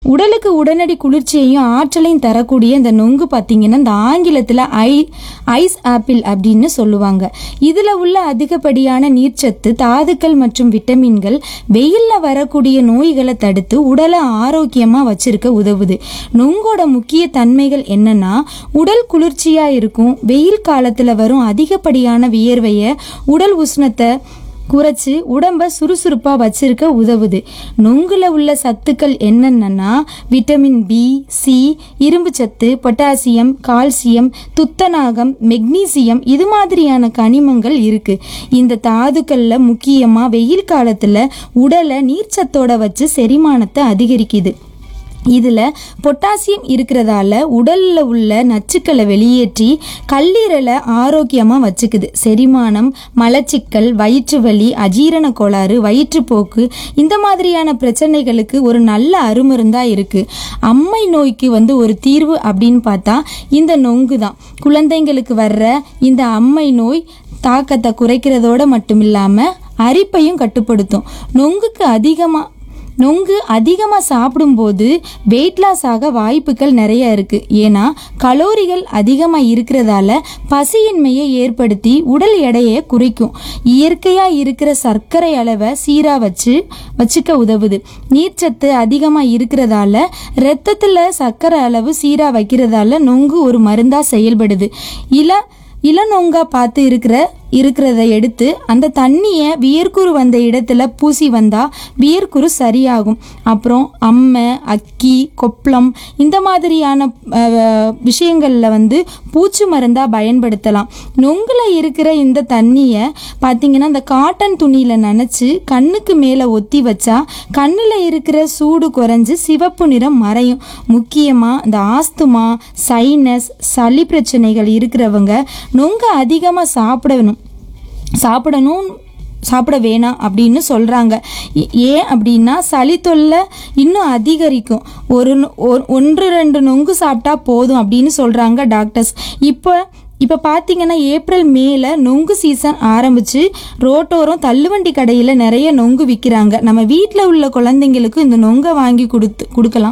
உடலுக்கு உடனடி குளிர்ச்சியையும் ஆற்றலையும் தரக்கூடிய இந்த நொங்கு பார்த்தீங்கன்னா இந்த ஆங்கிலத்தில் ஐ ஐஸ் ஆப்பிள் அப்படின்னு சொல்லுவாங்க இதில் உள்ள அதிகப்படியான நீர்ச்சத்து தாதுக்கள் மற்றும் விட்டமின்கள் வெயிலில் வரக்கூடிய நோய்களை தடுத்து உடலை ஆரோக்கியமாக வச்சிருக்க உதவுது நொங்கோட முக்கிய தன்மைகள் என்னன்னா உடல் குளிர்ச்சியாக இருக்கும் வெயில் காலத்தில் வரும் அதிகப்படியான வியர்வையை உடல் உஷ்ணத்தை குறைச்சி உடம்ப சுறுசுறுப்பா வச்சிருக்க உதவுது நொங்குல உள்ள சத்துக்கள் என்னென்னா விட்டமின் பி சி இரும்பு சத்து பொட்டாசியம் கால்சியம் துத்தநாகம் மெக்னீசியம் இது மாதிரியான கனிமங்கள் இருக்கு இந்த தாதுக்கள்ல முக்கியமா வெயில் காலத்துல உடலை நீர்ச்சத்தோட வச்சு செரிமானத்தை அதிகரிக்குது இதில் பொட்டாசியம் இருக்கிறதால உடலில் உள்ள நச்சுக்களை வெளியேற்றி கல்லீரலை ஆரோக்கியமாக வச்சுக்குது செரிமானம் மலச்சிக்கல் வயிற்று வலி அஜீரண கோளாறு வயிற்றுப்போக்கு இந்த மாதிரியான பிரச்சனைகளுக்கு ஒரு நல்ல அருமருந்தாக இருக்குது அம்மை நோய்க்கு வந்து ஒரு தீர்வு அப்படின்னு பார்த்தா இந்த நொங்கு தான் குழந்தைங்களுக்கு வர்ற இந்த அம்மை நோய் தாக்கத்தை குறைக்கிறதோட மட்டும் இல்லாமல் அரிப்பையும் கட்டுப்படுத்தும் நொங்குக்கு அதிகமாக நொங்கு அதிகமாக சாப்பிடும்போது வெயிட் லாஸ் ஆக வாய்ப்புகள் நிறைய இருக்குது ஏன்னா கலோரிகள் அதிகமாக இருக்கிறதால பசியின்மையை ஏற்படுத்தி உடல் எடையை குறைக்கும் இயற்கையாக இருக்கிற சர்க்கரை அளவை சீராக வச்சு வச்சுக்க உதவுது நீர்ச்சத்து அதிகமாக இருக்கிறதால ரத்தத்தில் சர்க்கரை அளவு சீராக வைக்கிறதால நொங்கு ஒரு மருந்தாக செயல்படுது இல இளநொங்கா பார்த்து இருக்கிற இருக்கிறத எடுத்து அந்த தண்ணியை வியர்க்குரு வந்த இடத்துல பூசி வந்தா வியர்க்குரு சரியாகும் அப்புறம் அம்மை அக்கி கொப்பளம் இந்த மாதிரியான அஹ், விஷயங்கள்ல வந்து பூச்சி மருந்தா பயன்படுத்தலாம் நொங்குல இருக்கிற இந்த தண்ணியை பார்த்தீங்கன்னா இந்த காட்டன் துணியில நனைச்சு கண்ணுக்கு மேலே ஒத்தி வச்சா கண்ணில் இருக்கிற சூடு குறைஞ்சு சிவப்பு நிறம் மறையும் முக்கியமாக இந்த ஆஸ்துமா சைனஸ் சளி பிரச்சனைகள் இருக்கிறவங்க நொங்க அதிகமாக சாப்பிடணும் சாப்பிடணும் சாப்பிட வேணாம் அப்படின்னு சொல்கிறாங்க ஏன் அப்படின்னா சளி தொல்லை இன்னும் அதிகரிக்கும் ஒரு நொ- ஒரு- ஒன்று ரெண்டு நொங்கு சாப்பிட்டா போதும் அப்படின்னு சொல்கிறாங்க டாக்டர்ஸ் இப்போ இப்போ பார்த்தீங்கன்னா ஏப்ரல் மேல நொங்கு சீசன் ஆரம்பிச்சு ரோட்டோரம் தள்ளுவண்டி கடையில் நிறைய நொங்கு விற்கிறாங்க நம்ம வீட்டில் உள்ள குழந்தைங்களுக்கு இந்த நொங்கை வாங்கி கொடுத்து கொடுக்கலாம்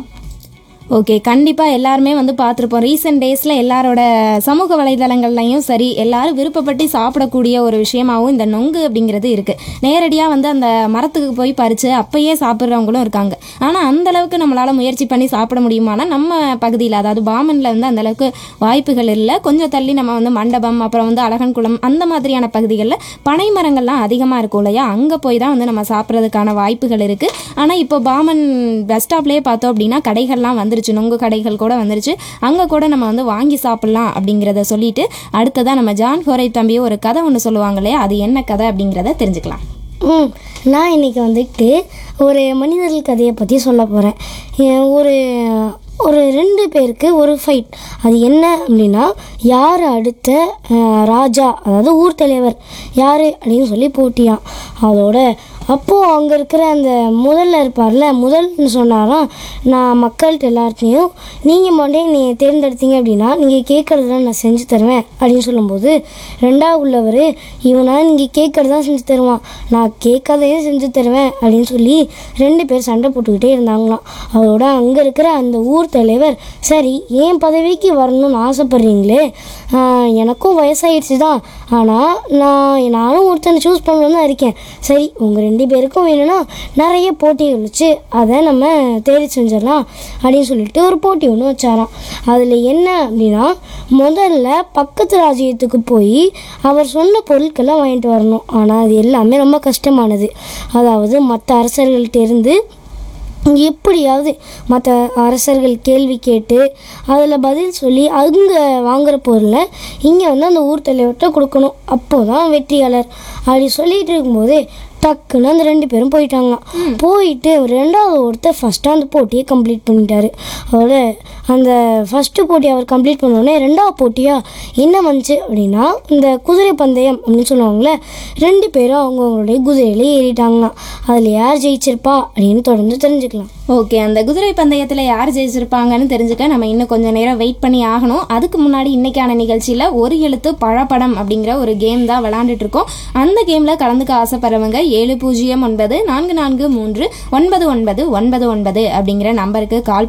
ஓகே கண்டிப்பாக எல்லாருமே வந்து பார்த்துருப்போம் ரீசெண்ட் டேஸில் எல்லாரோட சமூக வலைதளங்கள்லையும் சரி எல்லாரும் விருப்பப்பட்டு சாப்பிடக்கூடிய ஒரு விஷயமாவும் இந்த நொங்கு அப்படிங்கிறது இருக்குது நேரடியாக வந்து அந்த மரத்துக்கு போய் பறித்து அப்பயே சாப்பிட்றவங்களும் இருக்காங்க ஆனால் அந்த அளவுக்கு நம்மளால் முயற்சி பண்ணி சாப்பிட முடியுமானா நம்ம பகுதியில் அதாவது பாமனில் வந்து அந்த அளவுக்கு வாய்ப்புகள் இல்லை கொஞ்சம் தள்ளி நம்ம வந்து மண்டபம் அப்புறம் வந்து அழகன்குளம் அந்த மாதிரியான பகுதிகளில் பனை மரங்கள்லாம் அதிகமாக இருக்கும் இல்லையா அங்கே போய் தான் வந்து நம்ம சாப்பிட்றதுக்கான வாய்ப்புகள் இருக்குது ஆனால் இப்போ பாமன் பஸ் ஸ்டாப்லேயே பார்த்தோம் அப்படின்னா கடைகள்லாம் வந்துருச்சு நொங்கு கடைகள் கூட வந்துருச்சு அங்கே கூட நம்ம வந்து வாங்கி சாப்பிட்லாம் அப்படிங்கிறத சொல்லிட்டு அடுத்ததாக நம்ம ஜான் ஹோரை தம்பி ஒரு கதை ஒன்று சொல்லுவாங்க இல்லையா அது என்ன கதை அப்படிங்கிறத தெரிஞ்சுக்கலாம் ம் நான் இன்னைக்கு வந்துட்டு ஒரு மனிதர்கள் கதையை பற்றி சொல்ல போகிறேன் ஒரு ஒரு ரெண்டு பேருக்கு ஒரு ஃபைட் அது என்ன அப்படின்னா யார் அடுத்த அஹ், ராஜா அதாவது ஊர் தலைவர் யார் அப்படின்னு சொல்லி போட்டியாம் அதோட அப்போது அங்கே இருக்கிற அந்த முதல்ல இருப்பார்ல முதல்னு சொன்னாராம் நான் மக்கள்கிட்ட எல்லார்ட்டையும் நீங்கள் மட்டும் என்னை தேர்ந்தெடுத்தீங்க அப்படின்னா நீங்கள் கேட்குறதெல்லாம் நான் செஞ்சு தருவேன் அப்படின்னு சொல்லும்போது ரெண்டாவது உள்ளவர் இவனா நீங்கள் கேட்குறதா செஞ்சு தருவான் நான் கேட்காதையும் செஞ்சு தருவேன் அப்படின்னு சொல்லி ரெண்டு பேர் சண்டை போட்டுக்கிட்டே இருந்தாங்களாம் அதோட அங்கே இருக்கிற அந்த ஊர் தலைவர் சரி ஏன் பதவிக்கு வரணும்னு ஆசைப்படுறீங்களே ஆஹ், எனக்கும் வயசாயிடுச்சு தான் ஆனால் நான் நானும் ஒருத்தனை சூஸ் பண்ணணும்னு தான் இருக்கேன் சரி உங்கள் ரெண்டு பேருக்கும் வேணும்னா நிறைய போட்டிகள் வச்சு அதை நம்ம தேடி செஞ்சிடலாம் அப்படின்னு சொல்லிட்டு ஒரு போட்டி ஒன்று வச்சாராம் அதில் என்ன அப்படின்னா முதல்ல பக்கத்து ராஜ்யத்துக்கு போய் அவர் சொன்ன பொருட்களை வாங்கிட்டு வரணும் ஆனால் அது எல்லாமே ரொம்ப கஷ்டமானது அதாவது மற்ற அரசர்கள்ட்ட இருந்து எப்படியாவது மற்ற அரசர்கள் கேள்வி கேட்டு அதில் பதில் சொல்லி அங்கே வாங்குற பொருளை இங்கே வந்து அந்த ஊர் தலைவர்கிட்ட கொடுக்கணும் அப்போ தான் வெற்றியாளர் அப்படி சொல்லிட்டு இருக்கும்போது டக்குன்னு அந்த ரெண்டு பேரும் போயிட்டாங்களாம் போயிட்டு ரெண்டாவது ஒருத்தர் ஃபஸ்ட்டு அந்த போட்டியை கம்ப்ளீட் பண்ணிட்டாரு அதோட அந்த ஃபஸ்ட்டு போட்டி அவர் கம்ப்ளீட் பண்ணோடனே ரெண்டாவது போட்டியாக என்ன வந்துச்சு அப்படின்னா இந்த குதிரை பந்தயம் அப்படின்னு சொல்லுவாங்கள்ல ரெண்டு பேரும் அவங்கவுங்களுடைய குதிரையில ஏறிட்டாங்களாம் அதில் யார் ஜெயிச்சிருப்பா அப்படின்னு தொடர்ந்து தெரிஞ்சுக்கலாம் ஓகே அந்த குதிரை பந்தயத்தில் யார் ஜெயிச்சிருப்பாங்கன்னு தெரிஞ்சுக்க நம்ம இன்னும் கொஞ்சம் நேரம் வெயிட் பண்ணி ஆகணும் அதுக்கு முன்னாடி இன்னைக்கான நிகழ்ச்சியில் ஒரு எழுத்து பழப்படம் அப்படிங்கிற ஒரு கேம் தான் விளாண்டுட்டு இருக்கோம் அந்த கேமில் கலந்துக்க ஆசைப்படுறவங்க ஏழு பூஜ்ஜியம் ஒன்பது நான்கு நான்கு மூன்று ஒன்பது ஒன்பது ஒன்பது ஒன்பது அப்படிங்கிற நம்பருக்கு கால்